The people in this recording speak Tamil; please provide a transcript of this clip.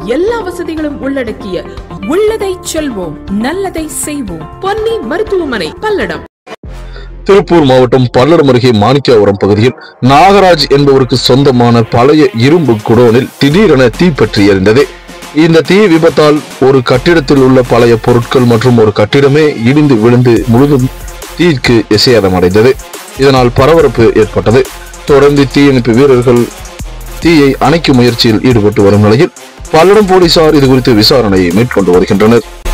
எல்லா வசதிகளும் உள்ளடக்கிய உள்ளதை செல்வோம் நல்லதை செய்வோம் பொன்னி மருத்துவமனை பல்லடம் திருப்பூர் மாவட்டம் பல்லடம் அருகே மாணிக்காபுரம் பகுதியில் நாகராஜ் என்பவருக்கு சொந்தமான பழைய இரும்பு குடோனில் திடீரென தீ பற்றி எரிந்தது இந்த தீ விபத்தால் ஒரு கட்டிடத்தில் உள்ள பழைய பொருட்கள் மற்றும் ஒரு கட்டிடமே இடிந்து விழுந்து முழுதும் தீக்கு இசையாதமடைந்தது இதனால் பரபரப்பு ஏற்பட்டது தொடர்ந்து தீயணைப்பு வீரர்கள் தீயை அணைக்கும் முயற்சியில் ஈடுபட்டு வரும் நிலையில் பல்லடம் போலீசார் இது குறித்து விசாரணை மேற்கொண்டு வருகின்றனர்